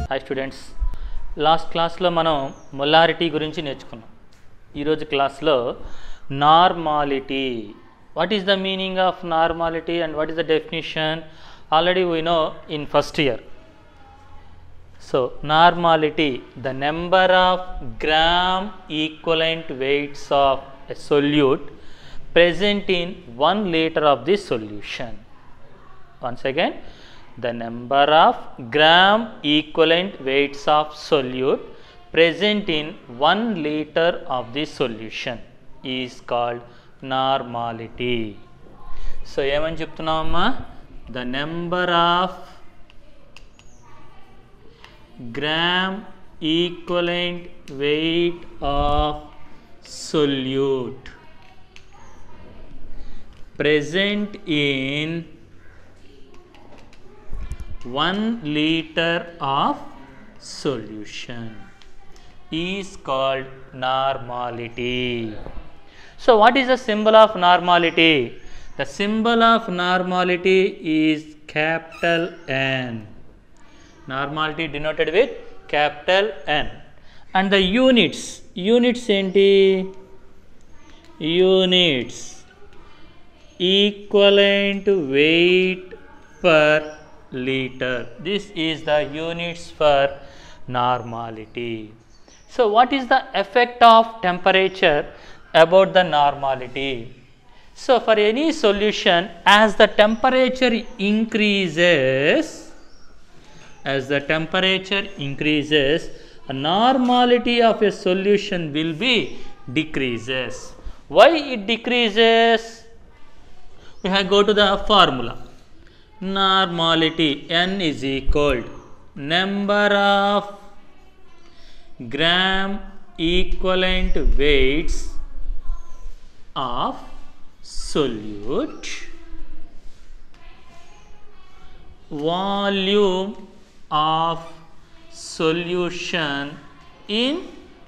Hi students last క్లాస్లో మనం molarity గురించి నేర్చుకున్నాం ఈరోజు క్లాస్లో normality what is the meaning of normality and what is the definition already we know in first year so normality the number of gram equivalent weights of a solute present in 1 liter of the solution. Once again, the number of gram equivalent weights of solute present in 1 liter of the solution is called normality. So ఏమని చెప్తున్నామమ్మా the number of gram equivalent weight of solute present in 1 liter of solution is called normality. So, what is the symbol of normality? The symbol of normality is capital N. Normality denoted with capital N. And the units, units ఏంటి units equivalent weight per liter. This is the units for normality. So, what is the effect of temperature about the normality? So, for any solution, as the temperature increases, as the temperature increases, a normality of a solution will be decreases. Why it decreases? we have go to the formula normality n is equal to number of gram equivalent weights of solute volume of solution in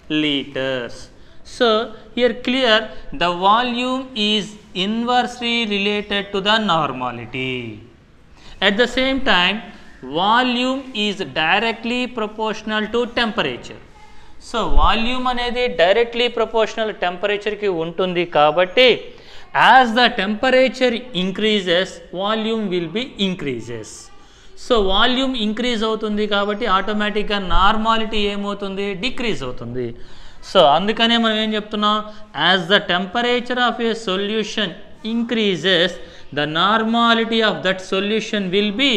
liters so here clear the volume is inversely related to the normality. At the same time volume is directly proportional to temperature. So volume అనేది directly proportional టెంపరేచర్కి ఉంటుంది కాబట్టి as the temperature increases volume will be increases so volume increase అవుతుంది కాబట్టి ఆటోమేటిక్గా normality ఏమవుతుంది decrease అవుతుంది so అందుకనే మనం ఏం చెప్తున్నాం as the temperature of a solution increases the normality of that solution will be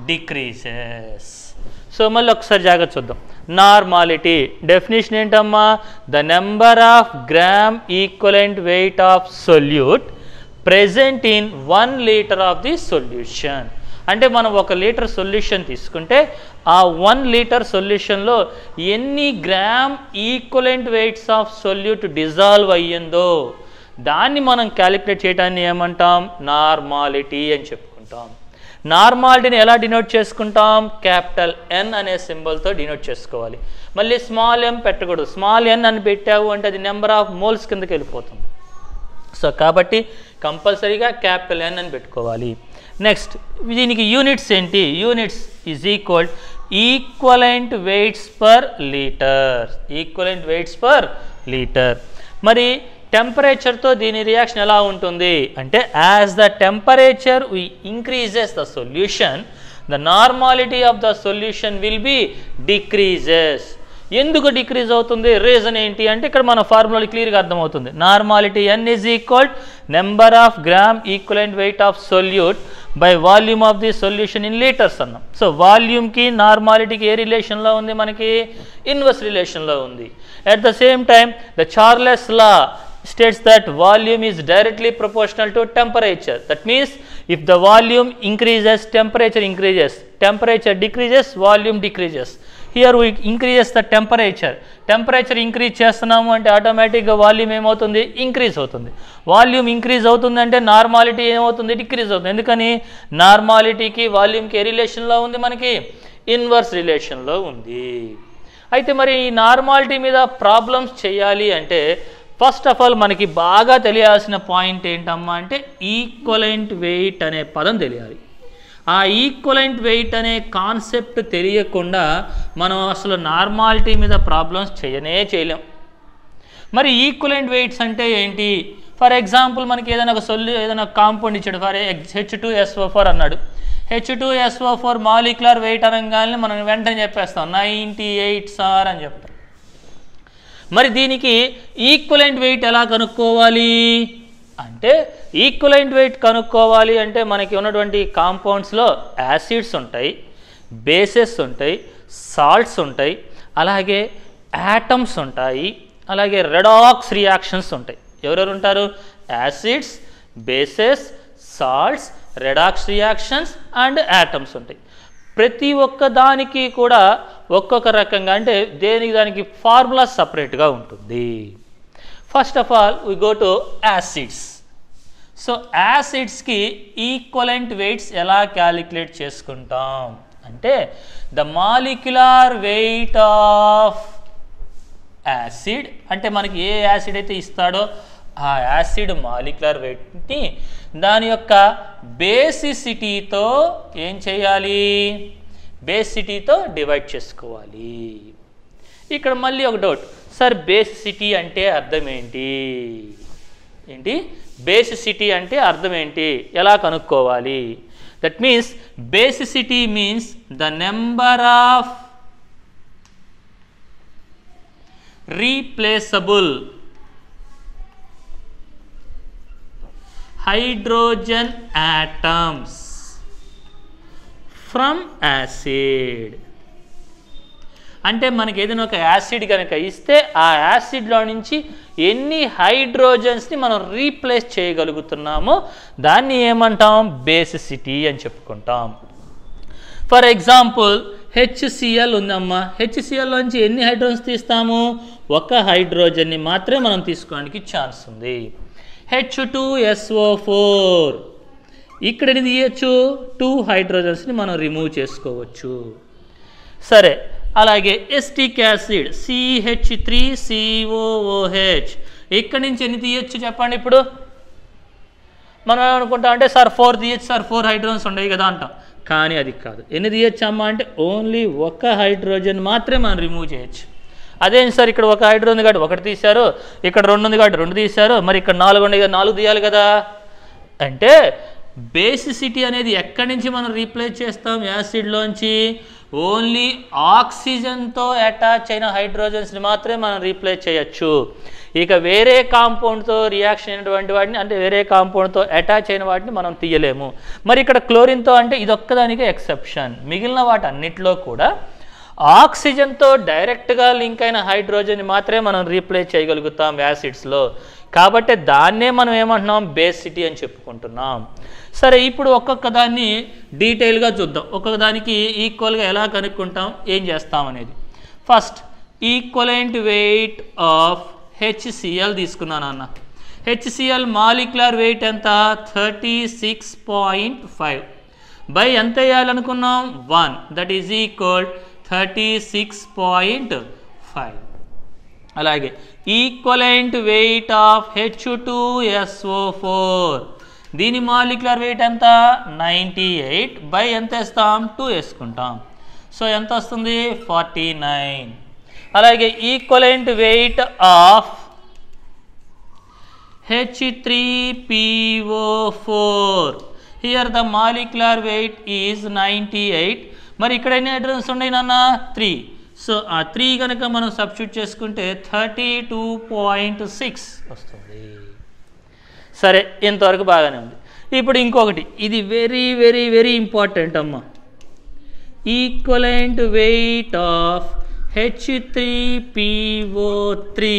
decreases so మళ్ళీ ఒకసారి జాగ్రత్త చూద్దాం నార్మాలిటీ డెఫినేషన్ ఏంటమ్మా the number of gram equivalent weight of solute present in one litre of the solution అంటే మనం ఒక litre solution తీసుకుంటే ఆ వన్ లీటర్ సొల్యూషన్లో ఎన్ని gram equivalent weights of solute dissolve అయ్యిందో దాన్ని మనం క్యాలిక్యులేట్ చేయడాన్ని ఏమంటాం నార్మాలిటీ అని చెప్పుకుంటాం నార్మాలిటీని ఎలా డినోట్ చేసుకుంటాం క్యాపిటల్ ఎన్ అనే సింబల్తో డినోట్ చేసుకోవాలి మళ్ళీ స్మాల్ ఎం పెట్టకూడదు స్మాల్ ఎన్ అని పెట్టావు అంటే అది నెంబర్ ఆఫ్ మోల్స్ కిందకి వెళ్ళిపోతుంది సో కాబట్టి కంపల్సరీగా క్యాపిటల్ ఎన్ అని పెట్టుకోవాలి నెక్స్ట్ దీనికి యూనిట్స్ ఏంటి units is equal equivalent weights per litre equivalent weights per litre మరి టెంపరేచర్తో దీని రియాక్షన్ ఎలా ఉంటుంది అంటే as the temperature we increases the solution the normality of the solution will be decreases ఎందుకు డిక్రీజ్ అవుతుంది రీజన్ ఏంటి అంటే ఇక్కడ మన ఫార్ములా క్లియర్గా అర్థమవుతుంది normality N is equal number of gram equivalent weight of solute by volume of the solution in litres అన్నాం so వాల్యూమ్కి నార్మాలిటీకి ఏ రిలేషన్లో ఉంది మనకి ఇన్వర్స్ రిలేషన్లో ఉంది at the same time the Charles law states that volume is directly proportional to temperature. That means if the volume increases, temperature increases. Temperature decreases, volume decreases. Here we increases the temperature. Temperature increase చేస్తున్నాము అంటే ఆటోమేటిక్గా volume ఏమవుతుంది increase అవుతుంది volume increase అవుతుంది అంటే normality ఏమవుతుంది decrease అవుతుంది ఎందుకని నార్మాలిటీకి వాల్యూమ్కి ఏ రిలేషన్లో ఉంది మనకి ఇన్వర్స్ రిలేషన్లో ఉంది అయితే మరి ఈ నార్మాలిటీ మీద ప్రాబ్లమ్స్ చేయాలి అంటే ఫస్ట్ ఆఫ్ ఆల్ మనకి బాగా తెలియాల్సిన పాయింట్ ఏంటమ్మా అంటే ఈక్వలెంట్ వెయిట్ అనే పదం తెలియాలి ఆ ఈక్వలెంట్ వెయిట్ అనే కాన్సెప్ట్ తెలియకుండా మనం అసలు నార్మాలిటీ మీద ప్రాబ్లమ్స్ చేయనే చేయలేం మరి ఈక్వలెంట్ వెయిట్స్ అంటే ఏంటి ఫర్ ఎగ్జాంపుల్ మనకి ఏదైనా ఒక సొల్యూ ఏదైనా కాంపౌండ్ ఇచ్చాడు for H two SO four అన్నాడు H two SO four molecular weight అనగానే మనం వెంటనే చెప్పేస్తాం నైంటీ ఎయిట్ సార్ అని చెప్తాం మరి దీనికి ఈక్వలెంట్ వెయిట్ ఎలా కనుక్కోవాలి అంటే ఈక్వలెంట్ వెయిట్ కనుక్కోవాలి అంటే మనకి ఉన్నటువంటి కాంపౌండ్స్లో యాసిడ్స్ ఉంటాయి బేసెస్ ఉంటాయి సాల్ట్స్ ఉంటాయి అలాగే యాటమ్స్ ఉంటాయి అలాగే రెడాక్స్ రియాక్షన్స్ ఉంటాయి ఎవరెవరు ఉంటారు acids bases salts redox reactions and atoms ఉంటాయి ప్రతి ఒక్క దానికి కూడా ఒక్కొక్క రకంగా అంటే దేనికి దానికి ఫార్ములా సపరేట్గా ఉంటుంది first of all we go to acids so యాసిడ్స్కి ఈక్వలెంట్ వెయిట్స్ ఎలా క్యాలిక్యులేట్ చేసుకుంటాం అంటే the molecular weight of acid అంటే మనకి ఏ యాసిడ్ అయితే ఇస్తాడో ఆ యాసిడ్ మాలిక్యులర్ వెయిట్ని దాని యొక్క బేసిసిటీతో ఏం చేయాలి బేసిసిటీతో డివైడ్ చేసుకోవాలి ఇక్కడ మళ్ళీ ఒక డౌట్ సార్ బేసిసిటీ అంటే అర్థం ఏంటి ఏంటి బేసిసిటీ అంటే అర్థం ఏంటి ఎలా కనుక్కోవాలి that means basicity means the number of replaceable hydrogen atoms from acid అంటే మనకి ఏదైనా ఒక యాసిడ్ కనుక ఇస్తే ఆ యాసిడ్లో నుంచి ఎన్ని హైడ్రోజన్స్ని మనం రీప్లేస్ చేయగలుగుతున్నామో దాన్ని ఏమంటాం బేసిసిటీ అని చెప్పుకుంటాం ఫర్ ఎగ్జాంపుల్ హెచ్సిఎల్ ఉందమ్మా హెచ్సిఎల్ నుంచి ఎన్ని హైడ్రోజన్స్ తీస్తాము ఒక హైడ్రోజన్ని మాత్రమే మనం తీసుకోవడానికి ఛాన్స్ ఉంది హెచ్ టూ ఎస్ఓ ఫోర్ ఇక్కడ ఎన్ని తీయచ్చు టూ హైడ్రోజన్స్ని మనం రిమూవ్ చేసుకోవచ్చు సరే అలాగే acetic acid CH three COOH ఇక్కడి నుంచి ఎన్ని తీయచ్చు చెప్పండి ఇప్పుడు మనం ఏమనుకుంటాం అంటే సార్ ఫోర్ తీయచ్చు సార్ ఫోర్ హైడ్రోజన్స్ ఉండవు కదా అంటాం కానీ అది కాదు ఎన్ని తీయచ్చు అమ్మా అంటే ఓన్లీ ఒక హైడ్రోజన్ మాత్రమే మనం రిమూవ్ చేయొచ్చు అదేంటి సార్ ఇక్కడ ఒక హైడ్రోజన్ ఉంది కాబట్టి ఒకటి తీశారు ఇక్కడ రెండు ఉంది కాబట్టి రెండు తీశారు మరి ఇక్కడ నాలుగు ఉన్నాయి కదా నాలుగు తీయాలి కదా అంటే బేసిసిటీ అనేది ఎక్కడి నుంచి మనం రీప్లేస్ చేస్తాం యాసిడ్లోంచి ఓన్లీ ఆక్సిజన్తో అటాచ్ అయిన హైడ్రోజన్స్ని మాత్రమే మనం రీప్లేస్ చేయొచ్చు ఇక వేరే కాంపౌండ్తో రియాక్షన్ అయినటువంటి వాటిని అంటే వేరే కాంపౌండ్తో అటాచ్ అయిన వాటిని మనం తీయలేము మరి ఇక్కడ క్లోరిన్తో అంటే ఇదొక్కదానికే ఎక్సెప్షన్ మిగిలిన వాటి అన్నిటిలో కూడా ఆక్సిజన్తో డైరెక్ట్గా లింక్ అయిన హైడ్రోజన్ని మాత్రమే మనం రీప్లేస్ చేయగలుగుతాం యాసిడ్స్లో కాబట్టి దాన్నే మనం ఏమంటున్నాం బేసిటీ అని చెప్పుకుంటున్నాం సరే ఇప్పుడు ఒక్కొక్క దాన్ని డీటెయిల్గా చూద్దాం ఒక్కొక్క దానికి ఈక్వల్గా ఎలా కనుక్కుంటాం ఏం చేస్తాం అనేది first equivalent weight of HCl తీసుకున్నాను అన్న హెచ్సిఎల్ మాలిక్యులర్ వెయిట్ ఎంత thirty six point five by ఎంత వేయాలనుకున్నాం one that is equal thirty six point five అలాగే equivalent weight of H two SO four దీని మాలిక్యులర్ వెయిట్ ఎంత నైంటీ ఎయిట్ బై ఎంత వేస్తాం టూ వేసుకుంటాం సో ఎంత వస్తుంది ఫార్టీ నైన్ అలాగే equivalent weight of H three PO four here the molecular weight is ninety eight మరి ఇక్కడ ఎన్ని హైడ్రోజన్స్ ఉన్నాయి నాన్న త్రీ సో ఆ త్రీ కనుక మనం సబ్స్టిట్యూట్ చేసుకుంటే థర్టీ టూ పాయింట్ సిక్స్ వస్తుంది సరే ఇంతవరకు బాగానే ఉంది ఇప్పుడు ఇంకొకటి ఇది వెరీ వెరీ వెరీ ఇంపార్టెంట్ అమ్మా equivalent weight of H three PO three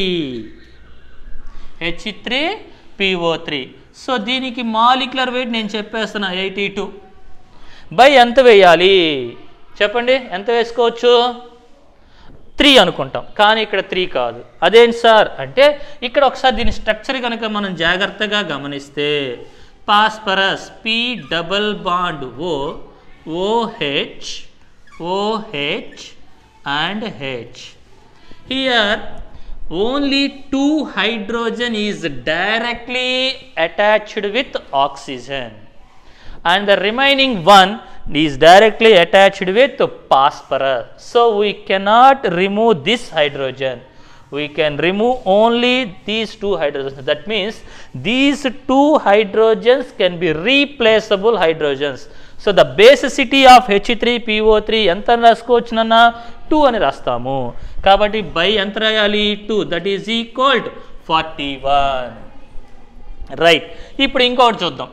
H three PO three so దీనికి మాలిక్యులర్ వెయిట్ నేను చెప్పేస్తున్నా ఎయిటీ టూ బై ఎంత వేయాలి చెప్పండి ఎంత వేసుకోవచ్చు త్రీ అనుకుంటాం కానీ ఇక్కడ త్రీ కాదు అదేంటి సార్ అంటే ఇక్కడ ఒకసారి దీని స్ట్రక్చర్ కనుక మనం జాగ్రత్తగా గమనిస్తే phosphorus P double bond O OH OH and H here only two hydrogen is directly attached with oxygen and the remaining one is directly attached with phosphorus. So we cannot remove this hydrogen. We can remove only these two hydrogens. That means these two hydrogens can be replaceable hydrogens. So the basicity of H three PO three ఎంత రాసుకోవచ్చునన్నా two అని రాస్తాము కాబట్టి by ఎంత రాయాలి two that is equal forty one right ఇప్పుడు ఇంకొకటి చూద్దాం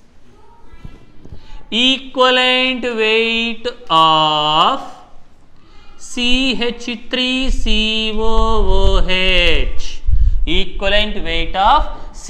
equivalent weight of CH3COOH equivalent weight of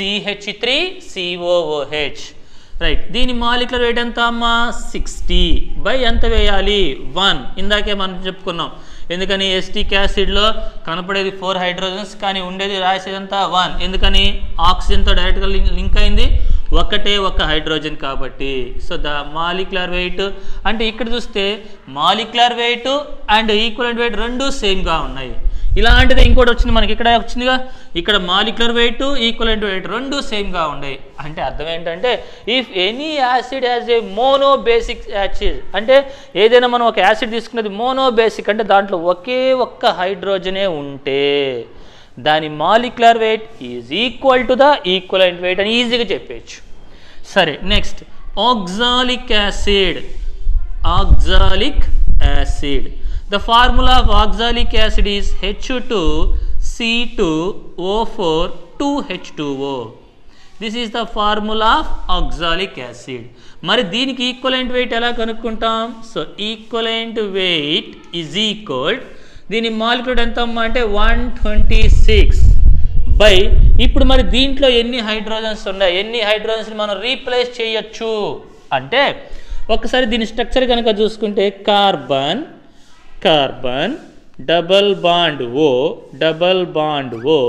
CH3COOH right దీని మాలిక్యులర్ వెయిట్ ఎంత అమ్మా సిక్స్టీ బై ఎంత వేయాలి వన్ ఇందాకే మనం చెప్పుకున్నాం ఎందుకని ఎస్టిక్ యాసిడ్లో కనపడేది ఫోర్ హైడ్రోజన్స్ కానీ ఉండేది రాసేది అంతా వన్ ఎందుకని ఆక్సిజన్తో డైరెక్ట్గా లింక్ అయింది ఒకటే ఒక హైడ్రోజన్ కాబట్టి సో ద మాలిక్యులర్ వెయిట్ అంటే ఇక్కడ చూస్తే molecular weight and equivalent weight రెండు సేమ్గా ఉన్నాయి ఇలాంటిది ఇంకోటి వచ్చింది మనకి ఇక్కడ వచ్చిందిగా ఇక్కడ మాలిక్యులర్ వెయిట్ ఈక్వలెంట్ వెయిట్ రెండు సేమ్గా ఉన్నాయి అంటే అర్థం ఏంటంటే if any acid has a monobasic acid అంటే ఏదైనా మనం ఒక యాసిడ్ తీసుకున్నది మోనో బేసిక్ అంటే దాంట్లో ఒకే ఒక్క హైడ్రోజనే ఉంటే దాని molecular weight is equal to the equivalent weight అని ఈజీగా చెప్పేయచ్చు సరే next oxalic acid oxalic acid the formula of oxalic acid is H two C two O four two H two O this is the formula of oxalic acid మరి దీనికి equivalent weight ఎలా కనుక్కుంటాం so equivalent weight is equal దీని molecular ఎంత అమ్మా అంటే one twenty six by ఇప్పుడు మరి దీంట్లో ఎన్ని హైడ్రోజన్స్ ఉన్నాయి ఎన్ని హైడ్రోజన్స్ని మనం రీప్లేస్ చేయొచ్చు అంటే ఒకసారి దీని స్ట్రక్చర్ కనుక చూసుకుంటే carbon carbon double bond O double bond O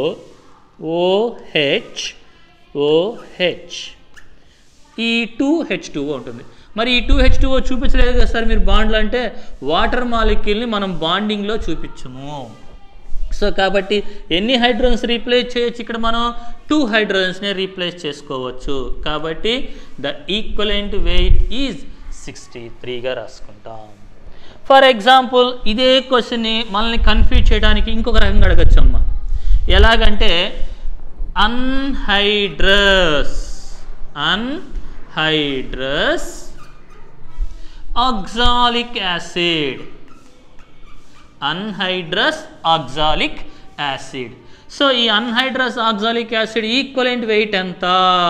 OH OH ఈ టూ హెచ్ టూ ఉంటుంది మరి ఈ టూ హెచ్ టూ చూపించలేదు కదా సార్ మీరు బాండ్లు అంటే వాటర్ మాలిక్యూల్ని మనం బాండింగ్లో చూపించము సో కాబట్టి ఎన్ని హైడ్రోజన్స్ రీప్లేస్ చేయొచ్చు ఇక్కడ మనం టూ హైడ్రోజన్స్ని రీప్లేస్ చేసుకోవచ్చు కాబట్టి the equivalent weight is sixty త్రీగా రాసుకుంటాం ఫర్ ఎగ్జాంపుల్ ఇదే క్వశ్చన్ని మనల్ని కన్ఫ్యూజ్ చేయడానికి ఇంకొక రకంగా అడగచ్చు అమ్మ ఎలాగంటే anhydrous anhydrous oxalic acid anhydrous oxalic acid so ఈ anhydrous oxalic acid equivalent weight ఎంత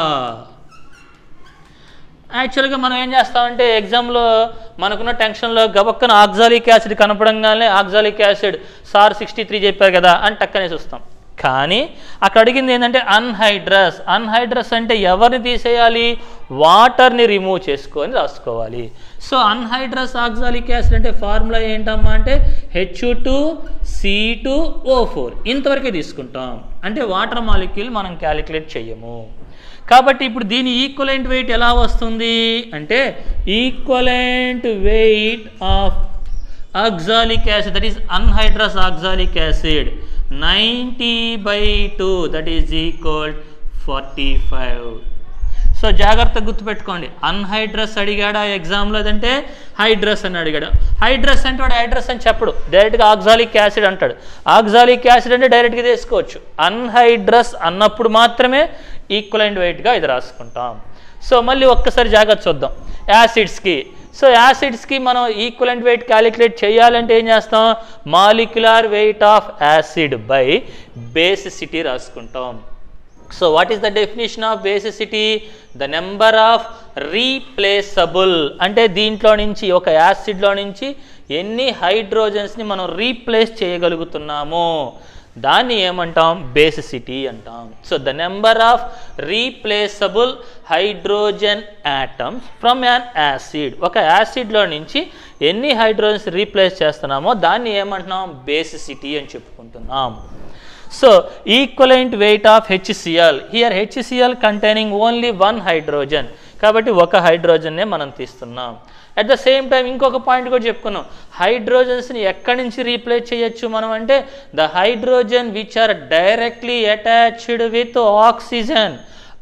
యాక్చువల్గా మనం ఏం చేస్తామంటే ఎగ్జామ్లో మనకున్న టెన్షన్లో గబక్కన ఆక్సాలిక్ యాసిడ్ కనపడంగానే oxalic acid sir sixty three చెప్పారు కదా అని టక్కనే చూస్తాం కానీ అక్కడ అడిగింది ఏంటంటే అన్హైడ్రస్ అన్హైడ్రస్ అంటే ఎవరిని తీసేయాలి వాటర్ని రిమూవ్ చేసుకొని రాసుకోవాలి సో అన్హైడ్రస్ ఆక్సాలిక్ యాసిడ్ అంటే ఫార్ములా ఏంటమ్మా అంటే H two C two O four ఇంతవరకే తీసుకుంటాం అంటే వాటర్ మాలిక్యూల్ మనం క్యాలిక్యులేట్ చేయము కాబట్టి ఇప్పుడు దీని ఈక్వలెంట్ వెయిట్ ఎలా వస్తుంది అంటే equivalent weight of oxalic acid that is anhydrous oxalic acid ninety by two that is equal forty five so జాగ్రత్తగా గుర్తుపెట్టుకోండి అన్హైడ్రస్ అడిగాడా ఎగ్జామ్లో అదంటే హైడ్రస్ అని అడిగాడు హైడ్రస్ అంటే వాడు హైడ్రస్ అని చెప్పడు డైరెక్ట్గా ఆక్సాలిక్ యాసిడ్ అంటాడు ఆక్సాలిక్ యాసిడ్ అంటే డైరెక్ట్గా తీసుకోవచ్చు అన్హైడ్రస్ అన్నప్పుడు మాత్రమే ఈక్వలెంట్ వెయిట్గా ఇది రాసుకుంటాం సో మళ్ళీ ఒక్కసారి జాగ్రత్త చూద్దాం యాసిడ్స్కి సో యాసిడ్స్కి మనం ఈక్వలెంట్ వెయిట్ క్యాలిక్యులేట్ చేయాలంటే ఏం చేస్తాం molecular weight of acid by basicity రాసుకుంటాం so what is the definition of basicity the number of replaceable అంటే దీంట్లో నుంచి ఒక యాసిడ్లో నుంచి ఎన్ని హైడ్రోజన్స్ని మనం రీప్లేస్ చేయగలుగుతున్నామో దాన్ని ఏమంటాం బేసిసిటీ అంటాం so the number of replaceable hydrogen atoms from an acid ఒక యాసిడ్లో నుంచి ఎన్ని హైడ్రోజన్స్ రీప్లేస్ చేస్తున్నామో దాన్ని ఏమంటున్నాం బేసిసిటీ అని చెప్పుకుంటున్నాం so equivalent weight of HCl here HCl containing only one hydrogen కాబట్టి ఒక హైడ్రోజన్నే మనం తీస్తున్నాం అట్ ద సేమ్ టైం ఇంకొక పాయింట్ కూడా చెప్పుకున్నాం హైడ్రోజన్స్ని ఎక్కడి నుంచి రీప్లేస్ చేయొచ్చు మనం అంటే the hydrogen which are directly attached with oxygen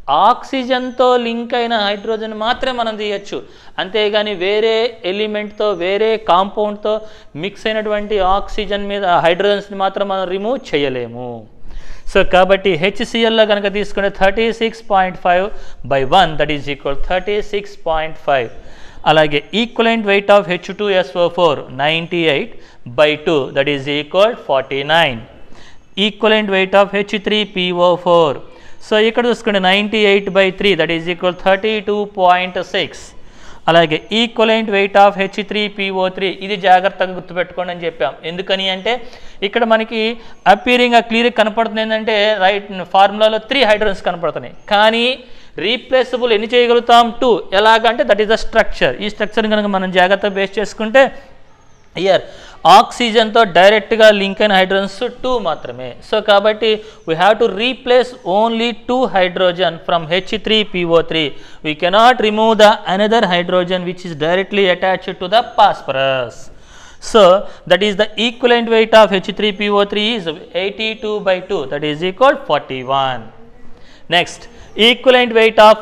ఆక్సిజన్తో లింక్ అయిన హైడ్రోజన్ మాత్రమే మనం తీయచ్చు అంతేగాని వేరే ఎలిమెంట్తో వేరే కాంపౌండ్తో మిక్స్ అయినటువంటి ఆక్సిజన్ మీద హైడ్రోజన్స్ని మాత్రం మనం రిమూవ్ చేయలేము సో కాబట్టి హెచ్సిఎల్లో కనుక తీసుకుంటే thirty six point five by one that is equal thirty six point five అలాగే equivalent weight of H two SO four ninety eight by two that is equal forty nine equivalent weight of H three PO four so ఇక్కడ చూసుకుంటే ninety eight by three that is equal thirty two point six అలాగే equivalent weight of H three PO three ఇది జాగ్రత్తగా గుర్తుపెట్టుకోండి అని చెప్పాం ఎందుకని అంటే ఇక్కడ మనకి అపీరింగ్ క్లియర్ కనపడుతుంది ఏంటంటే రైట్ ఫార్ములాలో త్రీ హైడ్రోజన్స్ కనపడుతున్నాయి కానీ రీప్లేసబుల్ ఎన్ని చేయగలుగుతాం టూ ఎలాగంటే దట్ ఈస్ ద స్ట్రక్చర్ ఈ స్ట్రక్చర్ కనుక మనం జాగ్రత్త బేస్ చేసుకుంటే ఇయర్ ఆక్సిజన్తో డైరెక్ట్గా లింక్ అయిన హైడ్రోజన్స్ టూ మాత్రమే సో కాబట్టి we have to replace only two hydrogen from H three PO three we cannot remove the another hydrogen which is directly attached to the phosphorus so that is the equivalent weight of H three PO three is eighty two by two that is equal forty one Next, equivalent weight of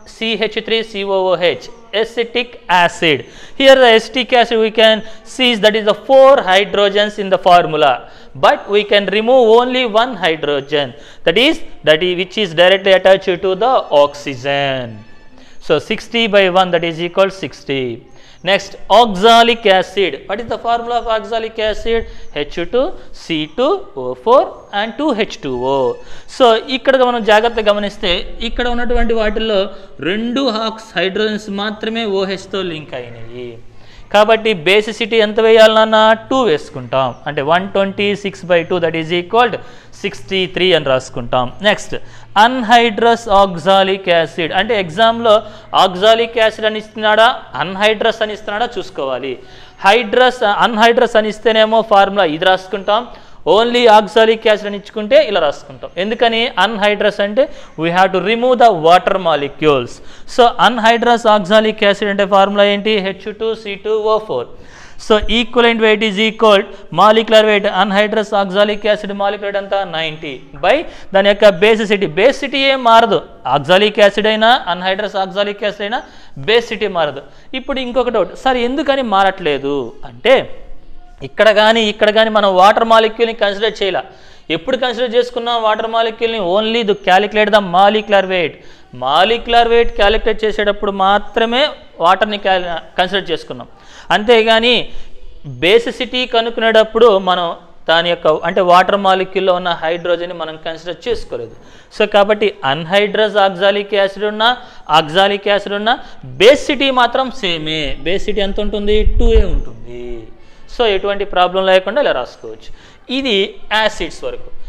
CH3COOH, acetic acid. Here the acetic acid we can see is that is the four hydrogens in the formula, but we can remove only one hydrogen. That is that is which is directly attached to the oxygen. So 60 by 1 that is equal 60. Next, oxalic acid. What is the formula of oxalic acid? H2, C2, O4 and 2H2O. So ఇక్కడ మనం జాగ్రత్తగా గమనిస్తే ఇక్కడ ఉన్నటువంటి వాటిల్లో రెండు aux hydrogens మాత్రమే ఓహెచ్తో link అయినాయి కాబట్టి బేసిసిటీ ఎంత వేయాలన్నా టూ వేసుకుంటాం అంటే one twenty six by two that is equal sixty three అని రాసుకుంటాం నెక్స్ట్ అన్హైడ్రస్ ఆక్సాలిక్ యాసిడ్ అంటే ఎగ్జామ్లో ఆక్సాలిక్ యాసిడ్ అని ఇస్తున్నాడా అన్హైడ్రస్ అని ఇస్తున్నాడా చూసుకోవాలి హైడ్రస్ అన్హైడ్రస్ అని ఇస్తేనేమో ఫార్ములా ఇది రాసుకుంటాం ఓన్లీ ఆక్సాలిక్ యాసిడ్ అని ఇచ్చుకుంటే ఇలా రాసుకుంటాం ఎందుకని అన్హైడ్రస్ అంటే we have to remove the water molecules so anhydrous oxalic acid అంటే ఫార్ములా ఏంటి H two C two O four so equivalent weight is equal molecular weight anhydrous oxalic acid molecular అంతా ninety by దాని యొక్క basicity basicity ఏం మారదు oxalic acid అయినా anhydrous oxalic acid అయినా basicity మారదు ఇప్పుడు ఇంకొక డౌట్ సార్ ఎందుకని మారట్లేదు అంటే ఇక్కడ కానీ ఇక్కడ కానీ మనం వాటర్ మాలిక్యూల్ని కన్సిడర్ చేయాల ఎప్పుడు కన్సిడర్ చేసుకున్నాం వాటర్ మాలిక్యూల్ని only the calculate the molecular weight molecular weight calculate చేసేటప్పుడు మాత్రమే వాటర్ని కన్సిడర్ చేసుకున్నాం అంతేగాని బేసిసిటీ కనుక్కునేటప్పుడు మనం దాని యొక్క అంటే వాటర్ మాలిక్యూల్లో ఉన్న హైడ్రోజన్ని మనం కన్సిడర్ చేసుకోలేదు సో కాబట్టి అన్హైడ్రస్ ఆక్సాలిక్ యాసిడ్ ఉన్న ఆక్సాలిక్ యాసిడ్ ఉన్న బేసిటీ మాత్రం సేమే బేసిటీ ఎంత ఉంటుంది టూ ఏ ఉంటుంది సో ఎటువంటి ప్రాబ్లం లేకుండా ఇలా రాసుకోవచ్చు ఇది యాసిడ్స్ వరకు